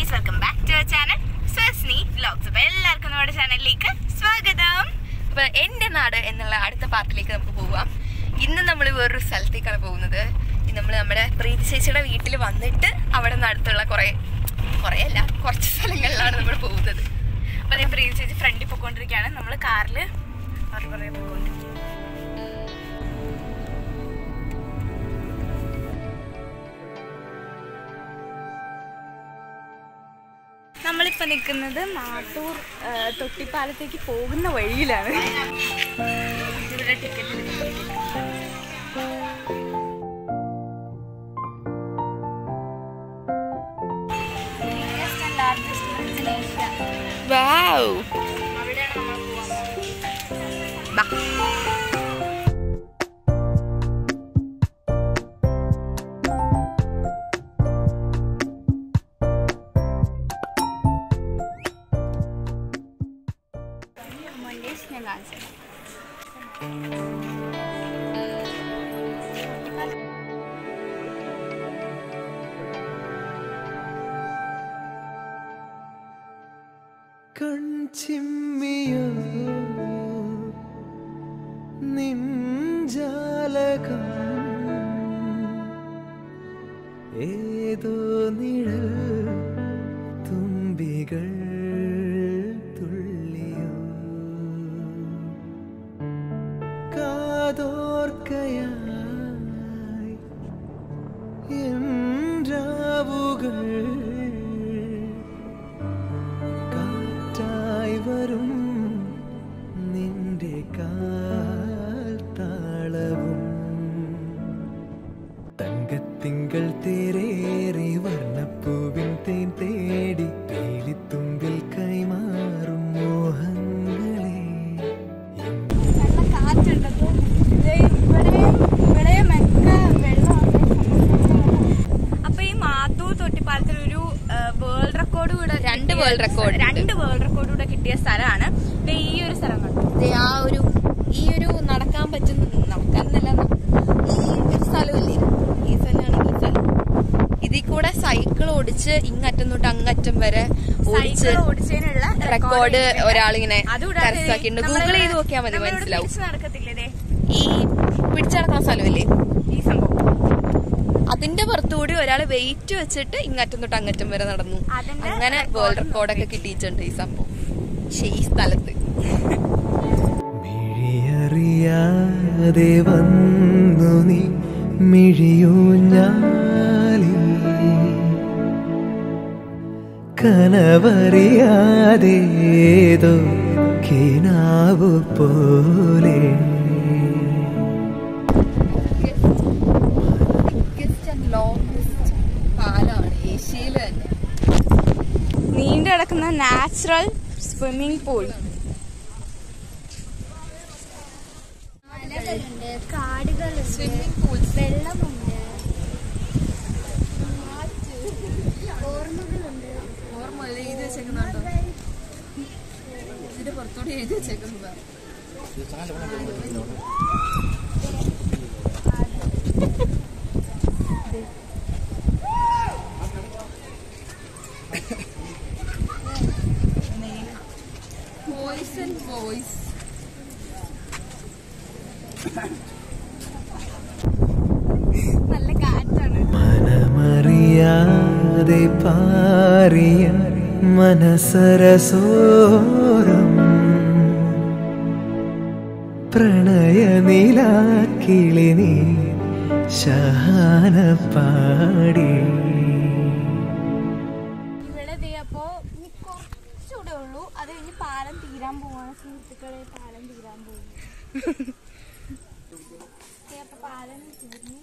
Guys welcome back to our channel സ്വസ്നി vlogs അപ്പോൾ എല്ലാവർക്കും നമ്മുടെ ചാനലിലേക്ക് സ്വാഗതം അപ്പൊ എന്റെ നാട് എന്നുള്ള അടുത്ത പാർട്ടിലേക്ക് നമുക്ക് പോവാം ഇന്ന് നമ്മൾ വേറൊരു സ്ഥലത്തേക്കാണ് പോകുന്നത് നമ്മൾ നമ്മുടെ പ്രീതി ചേച്ചിയുടെ വീട്ടിൽ വന്നിട്ട് അവിടെ നിന്ന് അടുത്തുള്ള കുറെ കുറെ അല്ല കുറച്ച് സ്ഥലങ്ങളിലാണ് നമ്മൾ പോകുന്നത് അപ്പോൾ അതേ പ്രീതി ചേച്ചി ഫ്രണ്ടിൽ പോയിക്കൊണ്ടിരിക്കുകയാണ് നമ്മൾ കാറിൽ അവർ പറയാൻ പോയിക്കൊണ്ടിരിക്കുകയാണ് നമ്മളിപ്പോൾ നിൽക്കുന്നത് മാട്ടൂർ ആ, തൊട്ടിപ്പാലത്തേക്ക് പോകുന്ന വഴിയിലാണ് ഇവിടെ ടിക്കറ്റ് വാവ് അവിടെയാണ് നമ്മൾ പോകാൻ ബാ ഞാൻ കാണിച്ചു കൺചിമ്മിയോ നിഞ്ചാലകം ഏതോ നിഴൽ തുമ്പികൾ തുള്ളിയോ കാതോർക്കയായി என்றாവുകൾ കാറ്റായി വരും നിന്റെ കാൽ താളവും തങ്കത്തിങ്കൾ തേരേറി വർണ്ണപ്പൂവിൻ തേൻ തേടി പേലിത്തുമ്പിൽ കൈമാറും മോഹങ്ങളെ നല്ല കാറ്റുണ്ടപ്പോൾ ഇവിടെയും ഇവിടെയും ഒക്കെ വെള്ളമാണ് അപ്പൊ ഈ മാത്തൂർ തൊട്ടിപ്പാലത്തിൽ ഒരു വേൾഡ് റെക്കോർഡ് കൂടെ രണ്ട് കിട്ടിയ- world record ഉണ്ട്. രണ്ട് വേൾഡ് റെക്കോർഡ് കൂടെ കിട്ടിയ സ്ഥലമാണ് ദേ ഈ ഒരു സ്ഥലം കണ്ടു ദേ ആ ഒരു ഈ ഒരു നടക്കാൻ പറ്റുന്ന നടക്കാന്നല്ല ഈ ഒരു സ്ഥലമില്ലേ ഈ സ്ഥലമാണ് ഈ സ്ഥലം ഇതിൽ കൂടെ സൈക്കിൾ ഓടിച്ച് ഇങ്ങറ്റം തൊട്ട് അങ്ങറ്റം വരെ ഓടിച്ച് സൈക്കിൾ ഓടിച്ചതിനുള്ള റെക്കോർഡ് ഒരാളിങ്ങനെ അതുകൂടാതെ കരസ്ഥാക്കിയിട്ടുണ്ട് നമ്മള് ഗൂഗിൾ ചെയ്ത് നോക്കിയാൽ മതി നമ്മളിവിടെ മനസ്സിലാവും തിരിച്ച് നടക്കത്തില്ലേ ദേ ഈ പിടിച്ചടക്കുന്ന സ്ഥലമില്ലേ ഈ സംഭവം അതിന്റെ പുറത്തുകൂടി ഒരാൾ വെയിറ്റ് വെച്ചിട്ട് ഇങ്ങറ്റം തൊട്ട് അങ്ങറ്റം വരെ നടന്നു അതിന്റെ അങ്ങനെ record വേൾഡ് റെക്കോർഡൊക്കെ കിട്ടിയിട്ടുണ്ട് ഈ സംഭവം പക്ഷെ ഈ സ്ഥലത്ത് മിഴിയറിയാതെ വന്നു നീ മിഴിയൂഞ്ഞാലിൽ കനവറിയാതേതോ കിനാവു പോലെ ലോങ്സ്റ്റ് പാലാണ് ഏഷ്യയിൽ തന്നെ നീണ്ടു കിടക്കുന്ന നാച്ചുറൽ സ്വിമ്മിംഗ് പൂൾ മലകളുണ്ട് കാടുകളുണ്ട് സ്വിമ്മിംഗ് പൂൾസ് വെള്ളമുണ്ട് ഓർമ്മകളുണ്ട് ഓർമ്മ എഴുതി വെച്ചേക്കുന്നുണ്ടോ ഇതിന്റെ പുറത്തോടെ എഴുതി വെച്ചേക്കുന്നതാണ് ബോയ്സ് ആൻഡ് ബോയ്സ് നല്ല കാറ്റാണ് മനമറിയാതെ പാറിയ മനസരസോരം പ്രണയനിലാക്കിളി നീ ശഹാന പാടി ഇവിടെ ദേ അപ്പോ ഇനി കുറച്ചുകൂടെ ഉള്ളൂ അത് കഴിഞ്ഞ് പാലം തീരാൻ പോവാണ് സുഹൃത്തുക്കളെ പാലം തീരാൻ പോകും ദേ അപ്പൊ പാലം തീർന്നു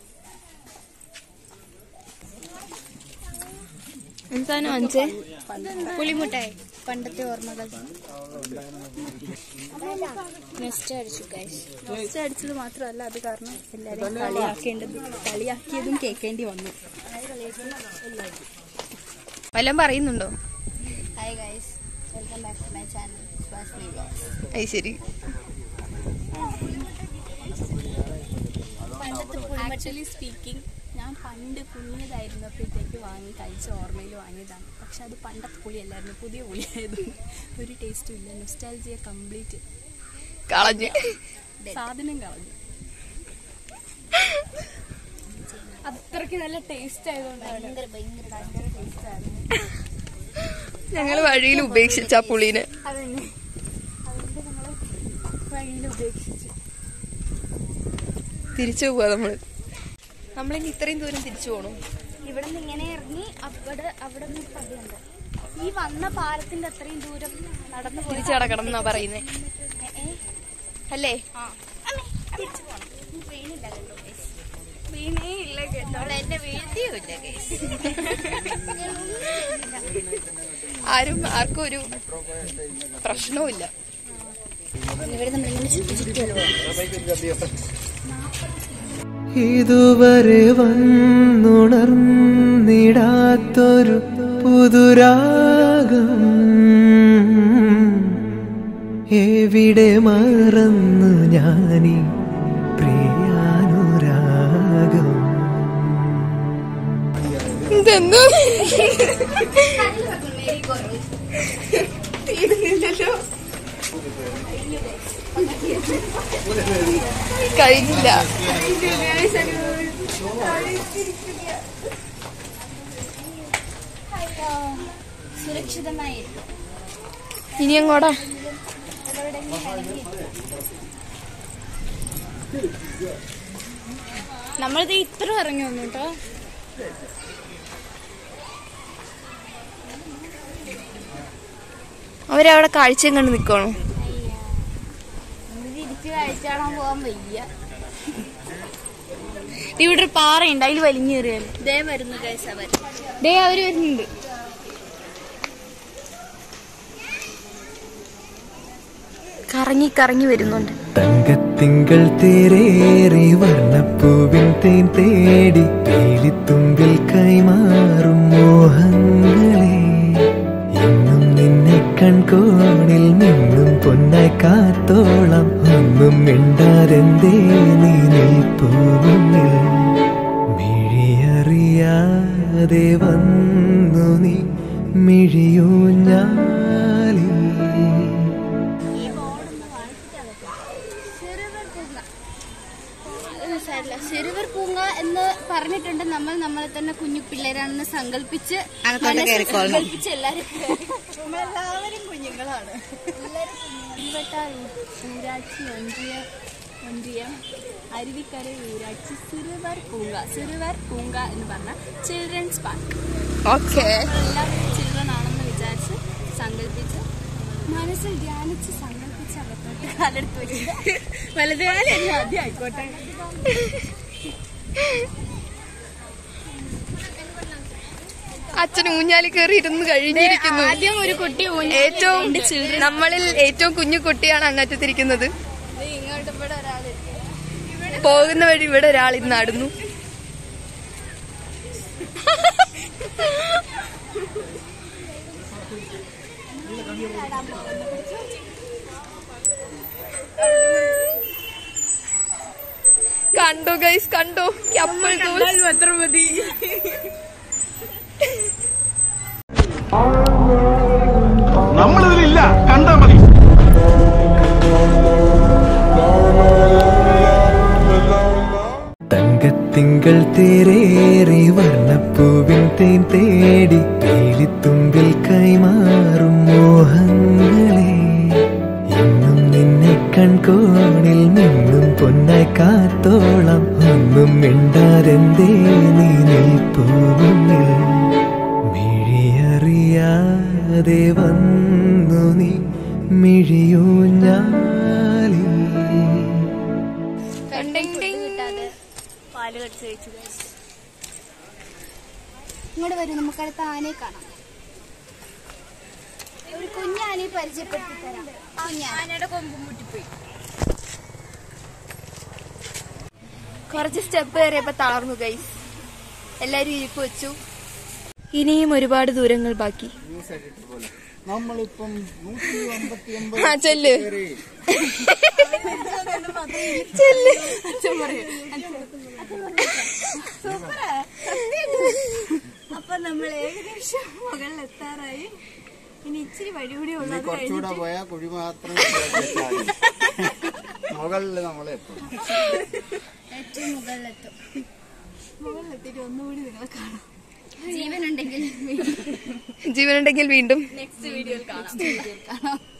എന്താണ് വാങ്ങിച്ചേ പുളിമുട്ടായി പണ്ടത്തെ ഓർമ്മകൾ നെസ്റ്റ് അടിച്ചു ഗൈസ് നെസ്റ്റ് അടിച്ചത് മാത്രമല്ല അത് കാരണം എല്ലാവരും കളിയാക്കേണ്ടത് കളിയാക്കിയതും കേൾക്കേണ്ടി വന്നു വല്ലതും പറയുന്നുണ്ടോ hi guys welcome back to my channel സ്വാസ്മി വ്ലോഗ്സ് അത് ശരി പണ്ടത്തെ പുളിമുട്ടായി ആക്ച്വലി സ്പീക്കിംഗ് ഞാൻ പണ്ട് കുഞ്ഞതായിരുന്നപ്പോഴത്തേക്ക് വാങ്ങി കഴിച്ച ഓർമ്മയിൽ വാങ്ങിയതാണ് പക്ഷെ അത് പണ്ടത്തെ പുളിയല്ലായിരുന്നു പുതിയ പുളിയായിരുന്നു ഒരു ടേസ്റ്റും ഇല്ല നൊസ്റ്റാലജിയ കംപ്ലീറ്റ് കളഞ്ഞ് സാധനം കളഞ്ഞു അത്രയ്ക്ക് നല്ല ടേസ്റ്റ് ആയതുകൊണ്ടാണ് ഭയങ്കര ഭയങ്കര ഭയങ്കര ടേസ്റ്റ് ആണ് ഞങ്ങൾ വഴിയിൽ ഉപേക്ഷിച്ച ആ പുളീനെ അതന്നെ അതുകൊണ്ട് നമ്മള് വഴിയിൽ ഉപേക്ഷിച്ചു തിരിച്ചു പോവാ നമ്മള് നമ്മളിനി ഇത്രയും ദൂരം തിരിച്ചു പോകണം ഇവിടെ നിന്ന് ഇങ്ങനെ ഇറങ്ങി അവിടെ അവിടെ നിന്ന് പതിയുണ്ട് ഈ വന്ന പാലത്തിന്റെ അത്രയും ദൂരം നടന്നു പോയി തിരിച്ചു കടക്കണം എന്നാ പറയുന്നേ അല്ലേ വീണേ ഇല്ല കേട്ടോ എന്നെ വീഴ്ത്തിയുമില്ല ആരും ആർക്കും ഒരു പ്രശ്നവുമില്ല ഇവിടെ നമ്മളിങ്ങനെ ചുറ്റി ചുറ്റിയല്ലോ ഇതുവരെ വന്നുണർന്നിടാത്തൊരു പുതുരാഗം എവിടെ മറന്നു ഞാനീ പ്രിയാനുരാഗം ഇതെന്തോ തീരുന്നില്ലല്ലോ കഴിഞ്ഞില്ല സുരക്ഷിതമായിരിക്കും ഇനി അങ്ങോട്ടാ നമ്മളിത് ഇത്ര ഇറങ്ങി വന്നു കേട്ടോ അവരവിടെ കാഴ്ചയും കണ്ട് നിക്കണോ നമുക്ക് തിരിച്ച് കഴിച്ചാടാൻ പോകാൻ വയ്യ ഇവിടെ ഒരു പാറയുണ്ട് അതിൽ വലിഞ്ഞേറിയാലും ദേ വരുന്നു കഴിച്ച അവർ ദേ അവര് വരുന്നുണ്ട് കറങ്ങി കറങ്ങി വരുന്നുണ്ട് തങ്കത്തിങ്കൾ തേരേറി വർണ്ണപ്പൂവിൻ തേൻ തേടി വേലിത്തുമ്പിൽ കൈമാറും മോഹങ്ങളെ എന്നും നിന്നെ കൺകോണിൽ നിന്നും പൊന്നായി കാത്തോളം ഒന്നും മിണ്ടാതെന്തേ നീ നിൽപ്പൂമുന്നിൽ മിഴിയറിയാതെ വന്നു നീ മിഴിയൂഞ്ഞാലി സിറുവർ പൂങ്ങ എന്ന് പറഞ്ഞിട്ടുണ്ട് നമ്മൾ നമ്മളെ തന്നെ കുഞ്ഞു പിള്ളേരാണെന്ന് സങ്കല്പിച്ച് സങ്കല്പിച്ച് എല്ലാരും നമ്മളെല്ലാവരും കുഞ്ഞുങ്ങളാണ് ഇരുവട്ടാർ ഊരാച്ചി ഒഞ്ചിയം ഒഞ്ചിയം അരുവിക്കര ഊരാച്ചി സിറുവർ പൂങ്ക സിറുവർ പൂങ്ക എന്ന് പറഞ്ഞ ചിൽഡ്രൻസ് പാർക്ക് ഓക്കെ എല്ലാവരും ചിൽഡ്രൻ ആണെന്ന് വിചാരിച്ച് സങ്കല്പിച്ച് മനസ്സിൽ ധ്യാനിച്ച് സങ്കല്പിച്ച് അകത്തോട്ട് കാലെടുത്ത് വെച്ചിട്ട് വലത് കാലം ആദ്യം ആയിക്കോട്ടെ അച്ഛൻ ഊഞ്ഞാലി കയറി ഇരുന്ന് കഴിഞ്ഞിരിക്കുന്നു ആദ്യം ഒരു കുട്ടി ഏറ്റവും നമ്മളിൽ ഏറ്റവും കുഞ്ഞു കുട്ടിയാണ് അങ്ങറ്റത്തിരിക്കുന്നത് ഇങ്ങോട്ട് ഇവിടെ ഒരാള് പോകുന്ന വഴി ഇവിടെ ഒരാൾ ഇന്ന് നടന്നു കണ്ടു ഗൈസ് കണ്ടു കപ്പിൾ ഗോൾസ് മാത്രം മതി നമ്മളിതിലില്ല കണ്ടാ മതി തങ്കത്തിങ്കൾ തേരേറി വർണ്ണപ്പൂവിൻ തേൻ തേടി വേലിത്തുമ്പിൽ കൈമാറും മോഹങ്ങളെ എന്നും നിന്നെ കൺകോണിൽ നിന്നും പൊന്നായി കാത്തോളം ഒന്നും മിണ്ടാതെന്തേ നീ നിൽപ്പൂമുന്നിൽ മിഴിയറിയാതെ വന്നു നീ മിഴിയൂഞ്ഞാലി കിട്ടാതെ പാല് കടിച്ച് കഴിച്ചു ഇങ്ങോട്ട് വരും നമുക്ക് അടുത്ത ആനയെ കാണാം ഒരു കുഞ്ഞാനയെ പരിചയപ്പെടുത്തി തരാം ആനയുടെ കൊമ്പും മുട്ടിപ്പോയി കുറച്ച് സ്റ്റെപ്പ് കയറിയപ്പോ തളർന്നു ഗൈസ് എല്ലാരും ഇരിപ്പ് വെച്ചു ഇനിയും ഒരുപാട് ദൂരങ്ങൾ ബാക്കി നമ്മളിപ്പം നൂറ്റി അമ്പത്തി ഒമ്പത് ആ ചെല്ല് പേര് ചെല്ല് അപ്പൊ നമ്മൾ ഏകദേശം മുകളിൽ എത്താറായി ഇനി ഇച്ചിരി വഴി കൂടി ഇനി ഉള്ളത് കുറച്ചുകൂടെ പോയാൽ കുഴി മാത്രം മുകളിൽ നമ്മൾ എത്തും ഏറ്റവും മുകളിലെത്തും മുകളിലെത്തിയിട്ട് ഒന്നുകൂടി നിങ്ങളെ കാണാം ജീവനുണ്ടെങ്കിൽ ജീവനുണ്ടെങ്കിൽ വീണ്ടും നെക്സ്റ്റ് വീഡിയോയിൽ കാണാം കാണാം